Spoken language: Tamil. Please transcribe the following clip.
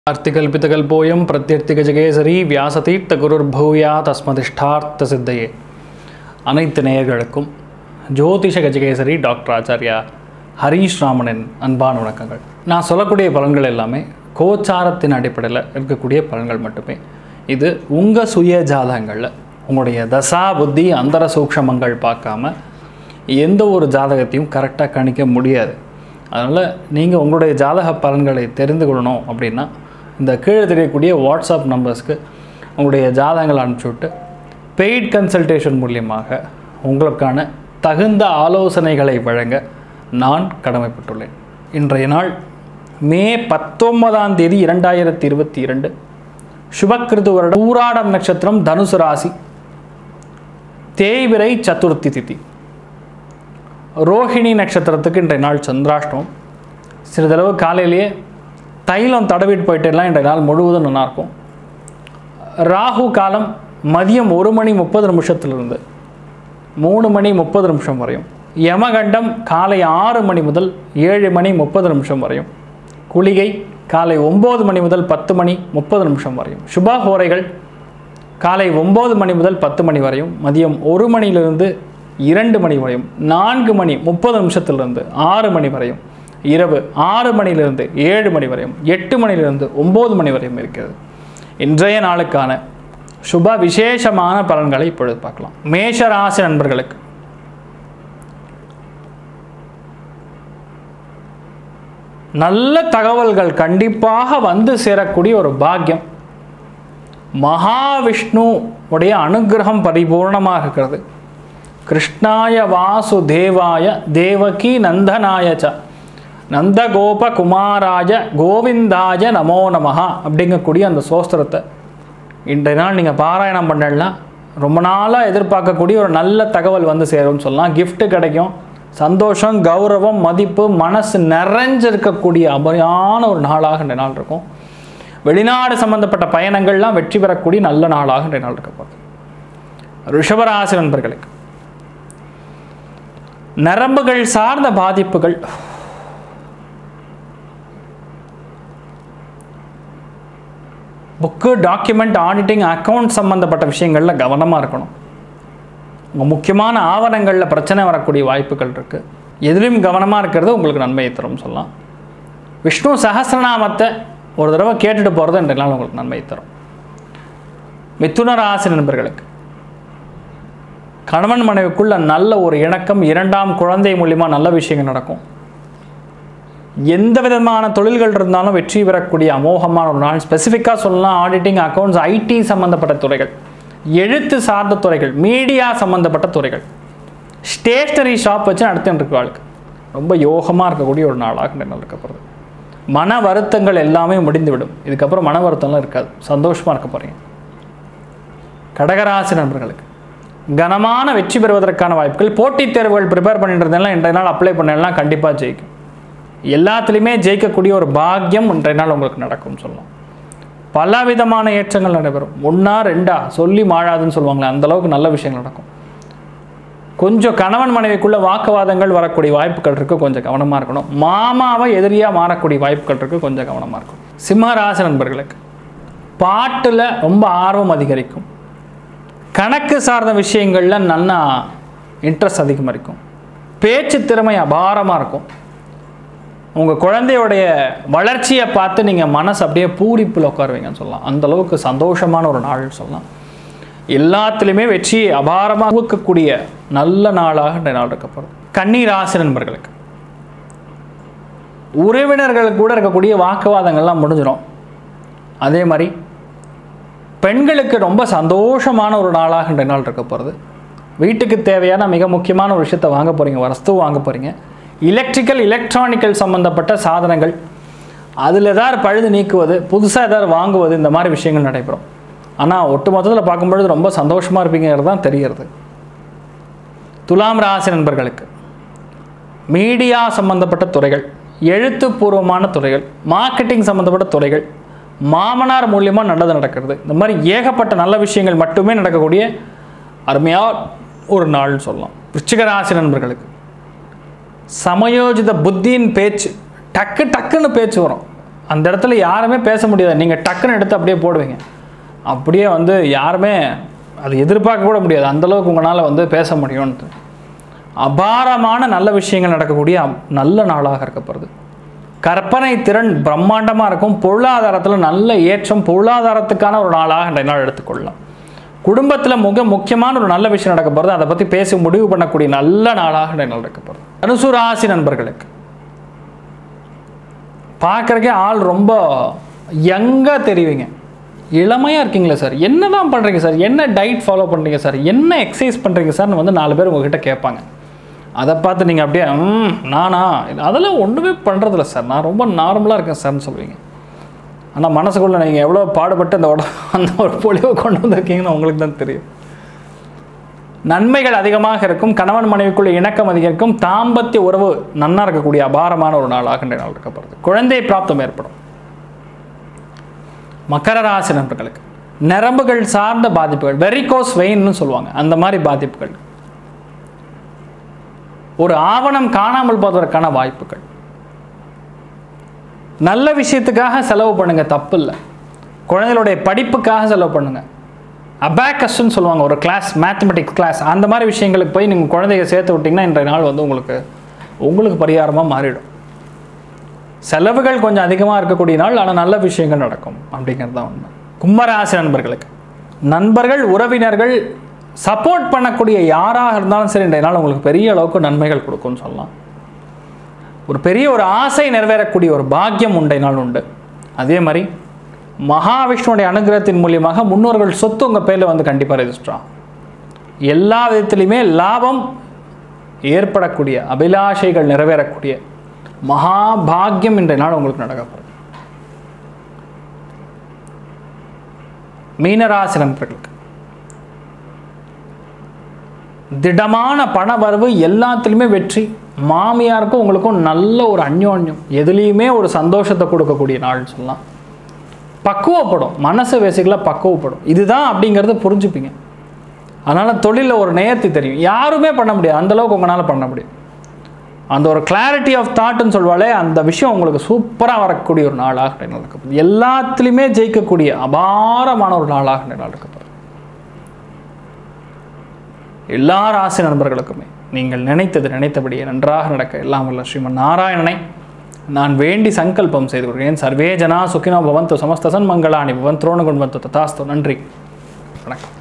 அர்த்திகல்பிதகல்போயம் பிரத்யர்த்திகஜகேசரி வியாசதீர்த்த குருர்பூயா தஸ்மதிஷ்டார்த்த சித்தையே அனைத்து நேயர்களுக்கும் ஜோதிஷ கஜகேசரி டாக்டர் ஆச்சாரியா ஹரீஷ் ராமனின் அன்பான வணக்கங்கள் நான் சொல்லக்கூடிய பலன்கள் எல்லாமே கோச்சாரத்தின் அடிப்படையில் இருக்கக்கூடிய பலன்கள் மட்டுமே இது உங்கள் சுய ஜாதகங்களில் உங்களுடைய தசா புத்தி அந்தர சூக்ஷமங்கள் பார்க்காம எந்த ஒரு ஜாதகத்தையும் கரெக்டாக கணிக்க முடியாது அதனால் நீங்கள் உங்களுடைய ஜாதக பலன்களை தெரிந்து கொள்ளணும் அப்படின்னா இந்த கீழே தெரியக்கூடிய வாட்ஸ்அப் நம்பர்ஸ்க்கு உங்களுடைய ஜாதகங்களை அனுப்பிச்சி விட்டு பெய்ட் கன்சல்டேஷன் மூலியமாக உங்களுக்கான தகுந்த ஆலோசனைகளை வழங்க நான் கடமைப்பட்டுள்ளேன் இன்றைய நாள் மே பத்தொன்பதாம் தேதி இரண்டாயிரத்தி இருபத்தி இரண்டு சுபக்கிருது வருடம் ஊராடம் நட்சத்திரம் தனுசு ராசி தேய்பிரை சதுர்த்தி திதி ரோஹிணி நட்சத்திரத்துக்கு இன்றைய நாள் சந்திராஷ்டமம் சிறிதளவு காலையிலேயே தைலம் தடவிட்டு போயிட்டுலாம் இன்றைய நாள் முழுவதும் நல்லாயிருக்கும் ராகு காலம் மதியம் ஒரு மணி முப்பது நிமிஷத்திலிருந்து மூணு மணி முப்பது நிமிஷம் வரையும் யமகண்டம் காலை ஆறு மணி முதல் ஏழு மணி முப்பது நிமிஷம் வரையும் குளிகை காலை ஒம்பது மணி முதல் பத்து மணி முப்பது நிமிஷம் வரையும் சுப ஹோரைகள் காலை ஒம்பது மணி முதல் பத்து மணி வரையும் மதியம் ஒரு மணியிலிருந்து இரண்டு மணி வரையும் நான்கு மணி முப்பது நிமிஷத்திலிருந்து ஆறு மணி வரையும் இரவு ஆறு மணியிலிருந்து ஏழு மணி வரையும் எட்டு மணியிலிருந்து ஒம்பது மணி வரையும் இருக்கிறது இன்றைய நாளுக்கான சுப விசேஷமான பலன்களை இப்பொழுது பார்க்கலாம் மேஷ ராசி நண்பர்களுக்கு நல்ல தகவல்கள் கண்டிப்பாக வந்து சேரக்கூடிய ஒரு பாக்கியம் மகாவிஷ்ணு உடைய அனுகிரகம் பரிபூர்ணமாக இருக்கிறது கிருஷ்ணாய வாசுதேவாய தேவகி நந்தனாய ச நந்தகோப குமாராய கோவிந்தாய நமோ நமஹா அப்படிங்கக்கூடிய அந்த சோஸ்திரத்தை இன்றைய நாள் நீங்கள் பாராயணம் பண்ணலாம் ரொம்ப நாளாக எதிர்பார்க்கக்கூடிய ஒரு நல்ல தகவல் வந்து சேரும்னு சொல்லலாம் gift கிடைக்கும் சந்தோஷம் கௌரவம் மதிப்பு மனசு நிறைஞ்சிருக்கக்கூடிய அபரியான ஒரு நாளாக இன்றைய நாள் இருக்கும் வெளிநாடு சம்பந்தப்பட்ட பயணங்கள்லாம் வெற்றி பெறக்கூடிய நல்ல நாளாக இன்றைய நாள் இருக்க போகுது ரிஷபராசி நண்பர்களுக்கு நரம்புகள் சார்ந்த பாதிப்புகள் புக்கு டாக்குமெண்ட் ஆடிட்டிங் அக்கௌண்ட் சம்மந்தப்பட்ட விஷயங்களில் கவனமாக இருக்கணும் உங்கள் முக்கியமான ஆவணங்களில் பிரச்சனை வரக்கூடிய வாய்ப்புகள் இருக்குது எதுலேயும் கவனமாக இருக்கிறது உங்களுக்கு நன்மையை தரும் சொல்லலாம் விஷ்ணு சஹசிரநாமத்தை ஒரு தடவை கேட்டுட்டு போகிறது இன்றைய நாள் உங்களுக்கு நன்மையை தரும் மிதுன ராசி நண்பர்களுக்கு கணவன் மனைவிக்குள்ள நல்ல ஒரு இணக்கம் இரண்டாம் குழந்தை மூலிமா நல்ல விஷயங்கள் நடக்கும் எந்த விதமான தொழில்கள் இருந்தாலும் வெற்றி பெறக்கூடிய அமோகமான ஒரு நாள் ஸ்பெசிஃபிக்காக சொல்லலாம் ஆடிட்டிங் அக்கௌண்ட்ஸ் ஐடி சம்மந்தப்பட்ட துறைகள் எழுத்து சார்ந்த துறைகள் மீடியா சம்மந்தப்பட்ட துறைகள் ஸ்டேஷ்னரி ஷாப் வச்சு நடத்திட்டு இருக்க வாழ்க்கை ரொம்ப யோகமாக இருக்கக்கூடிய ஒரு நாளாக இந்த நாள் இருக்கப்படுது மன வருத்தங்கள் எல்லாமே முடிந்துவிடும் இதுக்கப்புறம் மன வருத்தம்லாம் இருக்காது சந்தோஷமாக இருக்க போகிறீங்க கடகராசி நண்பர்களுக்கு கனமான வெற்றி பெறுவதற்கான வாய்ப்புகள் போட்டித் தேர்வுகள் ப்ரிப்பேர் பண்ணிட்டு இருந்தெல்லாம் இன்றைய நாள் அப்ளை பண்ணலாம் கண்டிப்பாக ஜெயிக்கும் எல்லாத்துலேயுமே ஜெயிக்கக்கூடிய ஒரு பாக்கியம் இன்றைய நாள் உங்களுக்கு நடக்கும்னு சொல்லலாம் பல விதமான ஏற்றங்கள் நடைபெறும் ஒன்றா ரெண்டா சொல்லி மாழாதுன்னு சொல்லுவாங்களே அந்த அளவுக்கு நல்ல விஷயங்கள் நடக்கும் கொஞ்சம் கணவன் மனைவிக்குள்ள வாக்குவாதங்கள் வரக்கூடிய வாய்ப்புகள் இருக்குது கொஞ்சம் கவனமாக இருக்கணும் மாமாவை எதிரியாக மாறக்கூடிய வாய்ப்புகள் இருக்குது கொஞ்சம் கவனமாக இருக்கும் சிம்ம ராசி நண்பர்களுக்கு பாட்டில் ரொம்ப ஆர்வம் அதிகரிக்கும் கணக்கு சார்ந்த விஷயங்களில் நல்லா இன்ட்ரெஸ்ட் அதிகமாக இருக்கும் பேச்சு திறமை அபாரமாக இருக்கும் உங்கள் குழந்தையுடைய வளர்ச்சியை பார்த்து நீங்கள் மனசு அப்படியே பூரிப்பில் உட்காருவீங்கன்னு சொல்லலாம் அந்த அளவுக்கு சந்தோஷமான ஒரு நாள் சொல்லலாம் எல்லாத்துலேயுமே வெற்றியை அபாரமாக ஊக்கக்கூடிய நல்ல நாளாக இந்த நாள் இருக்கப்படுது கண்ணீர் ராசி நண்பர்களுக்கு உறவினர்களுக்கு கூட இருக்கக்கூடிய வாக்குவாதங்கள்லாம் முடிஞ்சிடும் அதே மாதிரி பெண்களுக்கு ரொம்ப சந்தோஷமான ஒரு நாளாக இந்த நாள் இருக்க போகிறது வீட்டுக்கு தேவையான மிக முக்கியமான ஒரு விஷயத்தை வாங்க போகிறீங்க வஸ்து வாங்க போகிறீங்க எலக்ட்ரிக்கல் எலக்ட்ரானிக்கல் சம்மந்தப்பட்ட சாதனங்கள் அதில் ஏதாவது பழுது நீக்குவது புதுசாக ஏதாவது வாங்குவது இந்த மாதிரி விஷயங்கள் நடைபெறும் ஆனால் ஒட்டு மொத்தத்தில் பார்க்கும்பொழுது ரொம்ப சந்தோஷமாக இருப்பீங்கிறது தான் தெரிகிறது துலாம் ராசி நண்பர்களுக்கு மீடியா சம்மந்தப்பட்ட துறைகள் எழுத்துப்பூர்வமான துறைகள் மார்க்கெட்டிங் சம்மந்தப்பட்ட துறைகள் மாமனார் மூலியமாக நல்லது நடக்கிறது இந்த மாதிரி ஏகப்பட்ட நல்ல விஷயங்கள் மட்டுமே நடக்கக்கூடிய அருமையாக ஒரு நாள்னு சொல்லலாம் விருச்சிக ராசி நண்பர்களுக்கு சமயோஜித புத்தியின் பேச்சு டக்கு டக்குன்னு பேச்சு வரும் அந்த இடத்துல யாருமே பேச முடியாது நீங்கள் டக்குன்னு எடுத்து அப்படியே போடுவீங்க அப்படியே வந்து யாருமே அது எதிர்பார்க்க கூட முடியாது அந்த அளவுக்கு உங்களால் வந்து பேச முடியும்ன்ட்டு அபாரமான நல்ல விஷயங்கள் நடக்கக்கூடிய அம்- நல்ல நாளாக இருக்கப்படுது கற்பனை திறன் பிரம்மாண்டமாக இருக்கும் பொருளாதாரத்தில் நல்ல ஏற்றம் பொருளாதாரத்துக்கான ஒரு நாளாக இன்றைய நாள் எடுத்துக்கொள்ளலாம் குடும்பத்தில் மிக முக்கியமான ஒரு நல்ல விஷயம் நடக்க போகிறது அதை பற்றி பேசி முடிவு பண்ணக்கூடிய நல்ல நாளாக இன்றைய நாள் இருக்க போகிறது தனுசு ராசி நண்பர்களுக்கு பார்க்குறக்கே ஆள் ரொம்ப யங்காக தெரிவிங்க இளமையாக இருக்கீங்களா சார் என்ன தான் பண்ணுறீங்க சார் என்ன டயட் ஃபாலோ பண்ணுறீங்க சார் என்ன எக்ஸசைஸ் பண்ணுறீங்க சார்னு வந்து நாலு பேர் உங்ககிட்ட கேட்பாங்க அதை பார்த்து நீங்கள் அப்படியே ம் நானா இல்ல, அதெல்லாம் ஒன்றுமே பண்ணுறதில்ல சார் நான் ரொம்ப நார்மலாக இருக்கேன் சார்னு சொல்லுவீங்க ஆனால் மனசுக்குள்ளே நீங்கள் எவ்வளோ பாடுபட்டு அந்த உட அந்த ஒரு பொலிவை கொண்டு வந்திருக்கீங்கன்னு உங்களுக்கு தான் தெரியும் நன்மைகள் அதிகமாக இருக்கும் கணவன் மனைவிக்குள்ள இணக்கம் அதிகரிக்கும் தாம்பத்திய உறவு நன்னா இருக்கக்கூடிய அபாரமான ஒரு நாளாக இன்றைய நாள் இருக்கப்படுது குழந்தை பிராப்தம் ஏற்படும் மகர ராசி நண்பர்களுக்கு நரம்புகள் சார்ந்த பாதிப்புகள் வெரிகோஸ் வெயின்னு சொல்லுவாங்க அந்த மாதிரி பாதிப்புகள் ஒரு ஆவணம் காணாமல் போவதற்கான வாய்ப்புகள் நல்ல விஷயத்துக்காக செலவு பண்ணுங்க தப்பு இல்லை குழந்தைகளுடைய படிப்புக்காக செலவு பண்ணுங்க அபேக்கஸ்ன்னு சொல்லுவாங்க ஒரு கிளாஸ் மேத்தமெட்டிக்ஸ் கிளாஸ் அந்த மாதிரி விஷயங்களுக்கு போய் நீங்கள் குழந்தைய சேர்த்து விட்டிங்கன்னா இன்றைய நாள் வந்து உங்களுக்கு உங்களுக்கு பரிகாரமாக மாறிடும் செலவுகள் கொஞ்சம் அதிகமாக இருக்கக்கூடிய நாள் ஆனால் நல்ல விஷயங்கள் நடக்கும் அப்படிங்கிறது தான் உண்மை கும்பராசி நண்பர்களுக்கு நண்பர்கள் உறவினர்கள் சப்போர்ட் பண்ணக்கூடிய யாராக இருந்தாலும் சரி இன்றைய நாள் உங்களுக்கு பெரிய அளவுக்கு நன்மைகள் கொடுக்கும்னு சொல்லலாம் ஒரு பெரிய ஒரு ஆசை நிறைவேறக்கூடிய ஒரு பாக்கியம் உண்டை நாள் உண்டு அதே மாதிரி மகாவிஷ்ணுடைய அனுகிரகத்தின் மூலியமாக முன்னோர்கள் சொத்து உங்கள் பேரில் வந்து கண்டிப்பாக ரெஜிஸ்டர் ஆகும் எல்லா விதத்திலையுமே லாபம் ஏற்படக்கூடிய அபிலாஷைகள் நிறைவேறக்கூடிய மகா பாக்கியம் இன்றைய நாள் உங்களுக்கு நடக்கப்படும் மீனராசி நண்பர்களுக்கு திடமான பண வரவு எல்லாத்துலேயுமே வெற்றி மாமியாருக்கும் உங்களுக்கும் நல்ல ஒரு அந்யோன்யம் எதுலேயுமே ஒரு சந்தோஷத்தை கொடுக்கக்கூடிய நாள்னு சொல்லலாம் பக்குவப்படும் மனசு பேசிக்கலாக பக்குவப்படும் இதுதான் அப்படிங்கிறத புரிஞ்சுப்பீங்க அதனால் தொழிலில் ஒரு நேர்த்தி தெரியும் யாருமே பண்ண முடியாது அந்த அளவுக்கு உங்களால் பண்ண முடியும் அந்த ஒரு கிளாரிட்டி ஆஃப் தாட்னு சொல்வாலே அந்த விஷயம் உங்களுக்கு சூப்பராக வரக்கூடிய ஒரு நாளாக இன்றைய நாள் இருக்கப்போகுது எல்லாத்துலேயுமே ஜெயிக்கக்கூடிய அபாரமான ஒரு நாளாக இன்றைய நாள் இருக்கப்போகுது எல்லா ராசி நண்பர்களுக்குமே நீங்கள் நினைத்தது நினைத்தபடியே நன்றாக நடக்க எல்லாம் வல்ல ஸ்ரீமன் நாராயணனை நான் வேண்டி சங்கல்பம் செய்து கொள்கிறேன் சர்வே ஜனா சுகினோ பவந்து சமஸ்தசன் மங்களானி பவன் துரோண குண்பந்து ததாஸ்து நன்றி வணக்கம்